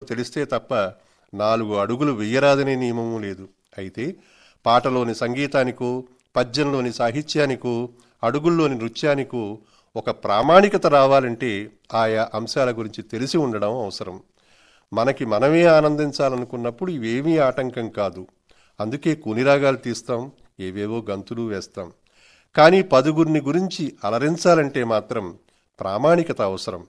తెలిస్తే తప్ప నాలుగు అడుగులు వెయ్యరాదనే నియమము లేదు అయితే పాటలోని సంగీతానికో పద్యంలోని సాహిత్యానికో అడుగుల్లోని నృత్యానికో ఒక ప్రామాణికత రావాలంటే ఆయా అంశాల గురించి తెలిసి ఉండడం అవసరం మనకి మనమే ఆనందించాలనుకున్నప్పుడు ఇవేమీ ఆటంకం కాదు అందుకే కునిరాగాలు తీస్తాం ఏవేవో గంతులు వేస్తాం కానీ పదుగురిని గురించి అలరించాలంటే మాత్రం ప్రామాణికత అవసరం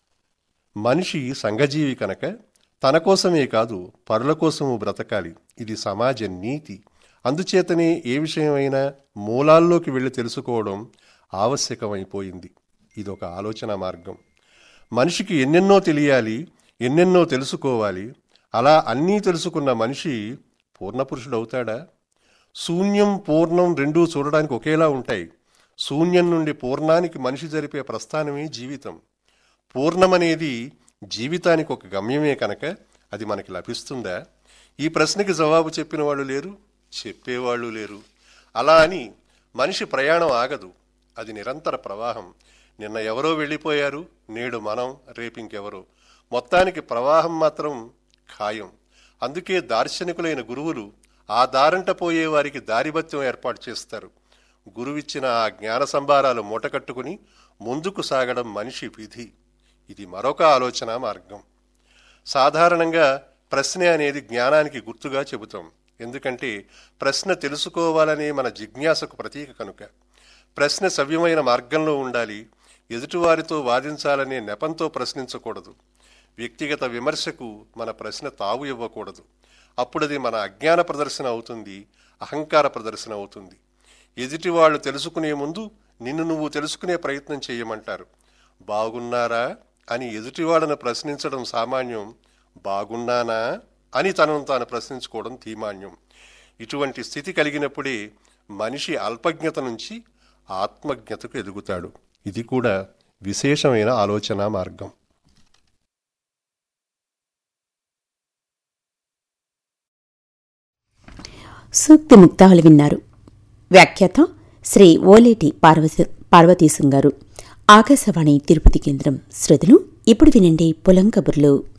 మనిషి సంఘజీవి కనుక తన కోసమే కాదు పరుల కోసము బ్రతకాలి ఇది సమాజ నీతి అందుచేతనే ఏ విషయమైనా మూలాల్లోకి వెళ్ళి తెలుసుకోవడం ఆవశ్యకమైపోయింది ఇదొక ఆలోచన మార్గం మనిషికి ఎన్నెన్నో తెలియాలి ఎన్నెన్నో తెలుసుకోవాలి అలా అన్నీ తెలుసుకున్న మనిషి పూర్ణపురుషుడవుతాడా శూన్యం పూర్ణం రెండూ చూడడానికి ఒకేలా ఉంటాయి శూన్యం నుండి పూర్ణానికి మనిషి జరిపే ప్రస్థానమే జీవితం పూర్ణమనేది జీవితానికి ఒక గమ్యమే కనుక అది మనకి లభిస్తుందా ఈ ప్రశ్నకి జవాబు చెప్పిన వాళ్ళు లేరు చెప్పేవాళ్ళు లేరు అలా అని మనిషి ప్రయాణం ఆగదు అది నిరంతర ప్రవాహం నిన్న ఎవరో వెళ్ళిపోయారు నేడు మనం రేపింకెవరో మొత్తానికి ప్రవాహం మాత్రం ఖాయం అందుకే దార్శనికులైన గురువులు ఆ దారంట పోయే వారికి దారిభత్యం ఏర్పాటు చేస్తారు గురువిచ్చిన ఆ జ్ఞాన సంభారాలు మూటకట్టుకుని ముందుకు సాగడం మనిషి విధి ఇది మరొక ఆలోచన మార్గం సాధారణంగా ప్రశ్న అనేది జ్ఞానానికి గుర్తుగా చెబుతాం ఎందుకంటే ప్రశ్న తెలుసుకోవాలనే మన జిజ్ఞాసకు ప్రతీక కనుక ప్రశ్న సవ్యమైన మార్గంలో ఉండాలి ఎదుటివారితో వాదించాలనే నెపంతో ప్రశ్నించకూడదు వ్యక్తిగత విమర్శకు మన ప్రశ్న తావు ఇవ్వకూడదు అప్పుడది మన అజ్ఞాన ప్రదర్శన అవుతుంది అహంకార ప్రదర్శన అవుతుంది ఎదుటి వాళ్ళు తెలుసుకునే ముందు నిన్ను నువ్వు తెలుసుకునే ప్రయత్నం చేయమంటారు బాగున్నారా అని ఎదుటివాళ్ళను ప్రశ్నించడం సామాన్యం బాగున్నానా అని తనను తాను ప్రశ్నించుకోవడం తీమాన్యం ఇటువంటి స్థితి కలిగినప్పుడే మనిషి అల్పజ్ఞత నుంచి ఆత్మజ్ఞతకు ఎదుగుతాడు ఇది కూడా విశేషమైన ఆలోచన మార్గం సూక్తి ముక్తావళి విన్నారు వ్యాఖ్యాత శ్రీ ఓలేటి పార్వతి పార్వతీశం గారు ఆకాశవాణి తిరుపతి కేంద్రం శ్రోతలు ఇప్పుడు వినండి పొలం కబుర్లు